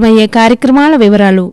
ప్రసారమయ్యే కార్యక్రమాల వివరాలు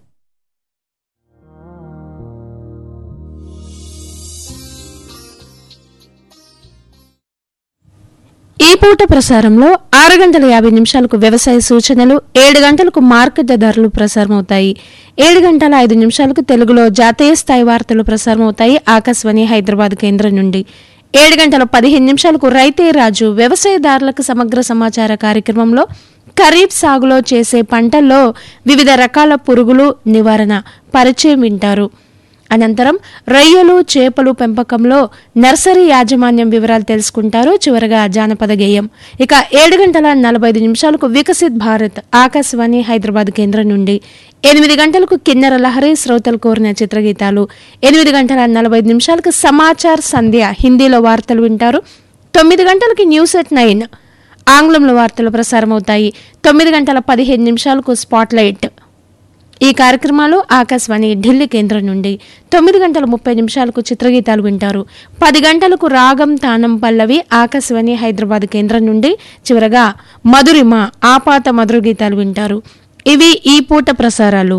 ఈ పూట ప్రసారంలో ఆరు గంటల యాభై నిమిషాలకు వ్యవసాయ సూచనలు ఏడు గంటలకు మార్కెట్ ధరలు ప్రసారమవుతాయి ఏడు గంటల ఐదు నిమిషాలకు తెలుగులో జాతీయ స్థాయి వార్తలు ప్రసారమవుతాయి ఆకాశవాణి హైదరాబాద్ కేంద్రం నుండి ఏడు గంటల పదిహేను నిమిషాలకు రైతే రాజు వ్యవసాయదారులకు సమగ్ర సమాచార కార్యక్రమంలో ఖరీఫ్ సాగులో చేసే పంటల్లో వివిధ రకాల పురుగులు నివారణ పరిచయం వింటారు అనంతరం రొయ్యలు చేపలు పెంపకంలో నర్సరీ యాజమాన్యం వివరాలు తెలుసుకుంటారు చివరగా జానపద గేయం ఇక ఏడు గంటల నలభై ఐదు నిమిషాలకు వికసిత్ భారత్ ఆకాశవాణి హైదరాబాద్ కేంద్రం నుండి ఎనిమిది గంటలకు కిన్నెర లహరి శ్రోతలు కోరిన చిత్రగీతాలు ఎనిమిది గంటల నలభై ఐదు నిమిషాలకు సమాచార్ సంధ్య హిందీలో వార్తలు వింటారు తొమ్మిది గంటలకి న్యూస్ ఎట్ నైన్ ఆంగ్లంలో వార్తలు ప్రసారమవుతాయి తొమ్మిది గంటల పదిహేను నిమిషాలకు స్పాట్ లైట్ ఈ కార్యక్రమాలు ఆకాశవాణి ఢిల్లీ కేంద్రం నుండి తొమ్మిది గంటల ముప్పై నిమిషాలకు చిత్రగీతాలు వింటారు పది గంటలకు రాగం తానం పల్లవి ఆకాశవాణి హైదరాబాద్ కేంద్రం నుండి చివరగా మధురిమ ఆపాత మధుర గీతాలు వింటారు ఇవి ఈ పూట ప్రసారాలు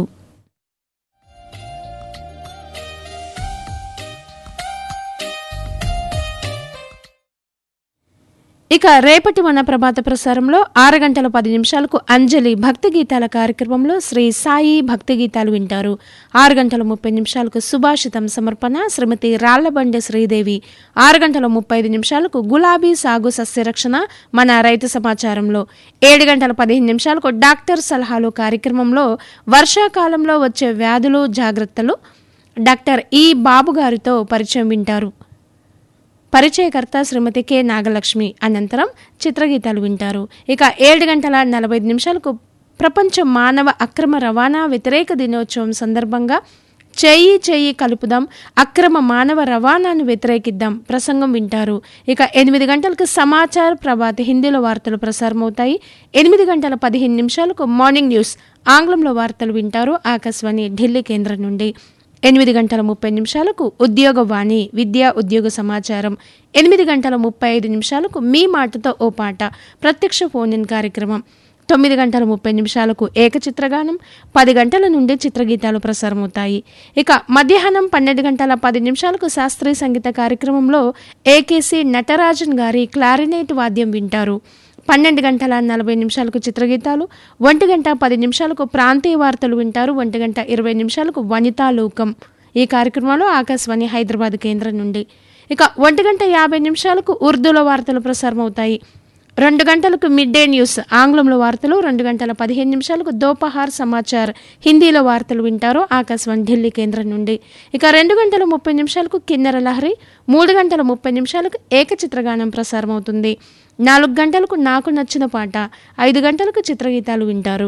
ఇక రేపటి మన ప్రభాత ప్రసారంలో ఆరు గంటల పది నిమిషాలకు అంజలి భక్తి గీతాల కార్యక్రమంలో శ్రీ సాయి భక్తి గీతాలు వింటారు ఆరు గంటల ముప్పై నిమిషాలకు సుభాషితం సమర్పణ శ్రీమతి రాళ్లబండి శ్రీదేవి ఆరు గంటల ముప్పై ఐదు నిమిషాలకు గులాబీ సాగు సస్యరక్షణ మన రైతు సమాచారంలో ఏడు గంటల పదిహేను నిమిషాలకు డాక్టర్ సలహాలు కార్యక్రమంలో వర్షాకాలంలో వచ్చే వ్యాధులు జాగ్రత్తలు డాక్టర్ ఈ బాబు గారితో పరిచయం వింటారు పరిచయకర్త శ్రీమతి కె నాగలక్ష్మి అనంతరం చిత్రగీతాలు వింటారు ఇక ఏడు గంటల నలభై ఐదు నిమిషాలకు ప్రపంచ మానవ అక్రమ రవాణా వ్యతిరేక దినోత్సవం సందర్భంగా చేయి చేయి కలుపుదాం అక్రమ మానవ రవాణాను వ్యతిరేకిద్దాం ప్రసంగం వింటారు ఇక ఎనిమిది గంటలకు సమాచార ప్రభాత్ హిందీలో వార్తలు ప్రసారమవుతాయి ఎనిమిది గంటల పదిహేను నిమిషాలకు మార్నింగ్ న్యూస్ ఆంగ్లంలో వార్తలు వింటారు ఆకాశవాణి ఢిల్లీ కేంద్రం నుండి ఎనిమిది గంటల ముప్పై నిమిషాలకు ఉద్యోగవాణి విద్యా ఉద్యోగ సమాచారం ఎనిమిది గంటల ముప్పై ఐదు నిమిషాలకు మీ మాటతో ఓ పాట ప్రత్యక్ష ఫోన్ ఇన్ కార్యక్రమం తొమ్మిది గంటల ముప్పై నిమిషాలకు ఏకచిత్రగానం పది గంటల నుండి చిత్రగీతాలు ప్రసారమవుతాయి ఇక మధ్యాహ్నం పన్నెండు గంటల పది నిమిషాలకు శాస్త్రీయ సంగీత కార్యక్రమంలో ఏకేసి నటరాజన్ గారి క్లారినేట్ వాద్యం వింటారు పన్నెండు గంటల నలభై నిమిషాలకు చిత్రగీతాలు ఒంటి గంట పది నిమిషాలకు ప్రాంతీయ వార్తలు వింటారు ఒంటి గంట ఇరవై నిమిషాలకు వనితాలోకం ఈ కార్యక్రమంలో ఆకాశవాణి హైదరాబాద్ కేంద్రం నుండి ఇక ఒంటి గంట యాభై నిమిషాలకు ఉర్దూలో వార్తలు ప్రసారమవుతాయి రెండు గంటలకు మిడ్ డే న్యూస్ ఆంగ్లంలో వార్తలు రెండు గంటల పదిహేను నిమిషాలకు దోపహార్ సమాచార్ హిందీలో వార్తలు వింటారు ఆకాశవాణి ఢిల్లీ కేంద్రం నుండి ఇక రెండు గంటల ముప్పై నిమిషాలకు కిన్నెర లహరి మూడు గంటల ముప్పై నిమిషాలకు ఏకచిత్రగానం ప్రసారమవుతుంది నాలుగు గంటలకు నాకు నచ్చిన పాట ఐదు గంటలకు చిత్రగీతాలు వింటారు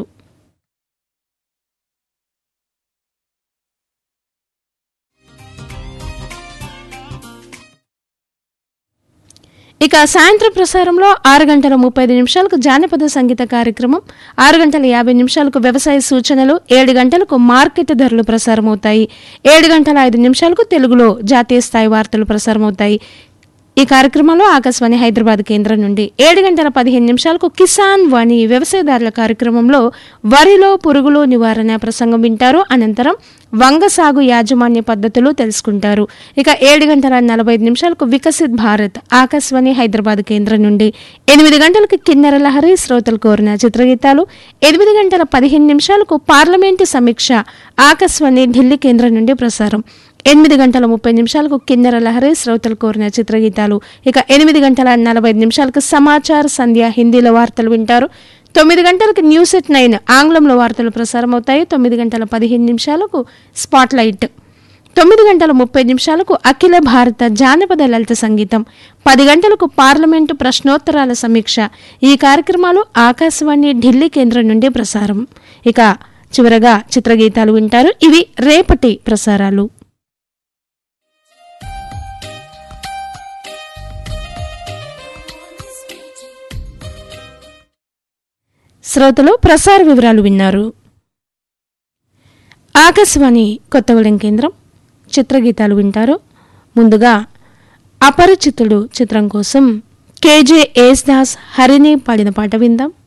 ఇక సాయంత్రం ప్రసారంలో ఆరు గంటల ముప్పై ఐదు నిమిషాలకు జానపద సంగీత కార్యక్రమం ఆరు గంటల యాభై నిమిషాలకు వ్యవసాయ సూచనలు ఏడు గంటలకు మార్కెట్ ధరలు ప్రసారమవుతాయి ఏడు గంటల ఐదు నిమిషాలకు తెలుగులో జాతీయ స్థాయి వార్తలు ప్రసారమవుతాయి ఈ కార్యక్రమంలో ఆకాశవాణి హైదరాబాద్ కేంద్రం నుండి ఏడు గంటల పదిహేను నిమిషాలకు కిసాన్ వాణి వ్యవసాయదారుల కార్యక్రమంలో వరిలో పురుగులు నివారణ ప్రసంగం వింటారు అనంతరం వంగ సాగు యాజమాన్య పద్ధతులు తెలుసుకుంటారు ఇక ఏడు గంటల నలభై ఐదు నిమిషాలకు వికసిత్ భారత్ ఆకాశవాణి హైదరాబాద్ కేంద్రం నుండి ఎనిమిది గంటలకు కిన్నెర లహరి శ్రోతలు కోరిన చిత్రగీతాలు ఎనిమిది గంటల పదిహేను నిమిషాలకు పార్లమెంటు సమీక్ష ఆకాశవాణి ఢిల్లీ కేంద్రం నుండి ప్రసారం ఎనిమిది గంటల ముప్పై నిమిషాలకు కిన్నెర లహరి శ్రోతలు కోరిన చిత్రగీతాలు ఇక ఎనిమిది గంటల నలభై ఐదు నిమిషాలకు సమాచార సంధ్య హిందీలో వార్తలు వింటారు తొమ్మిది గంటలకు న్యూస్ ఎట్ నైన్ ఆంగ్లంలో వార్తలు ప్రసారమవుతాయి తొమ్మిది గంటల పదిహేను నిమిషాలకు స్పాట్ లైట్ తొమ్మిది గంటల ముప్పై నిమిషాలకు అఖిల భారత జానపద లలిత సంగీతం పది గంటలకు పార్లమెంటు ప్రశ్నోత్తరాల సమీక్ష ఈ కార్యక్రమాలు ఆకాశవాణి ఢిల్లీ కేంద్రం నుండి ప్రసారం ఇక చివరగా చిత్రగీతాలు వింటారు ఇవి రేపటి ప్రసారాలు శ్రోతలు ప్రసార వివరాలు విన్నారు ఆకాశవాణి కొత్తగూడెం కేంద్రం చిత్రగీతాలు వింటారు ముందుగా అపరిచితుడు చిత్రం కోసం కేజే ఏస్ దాస్ హరిని పాడిన పాట విందాం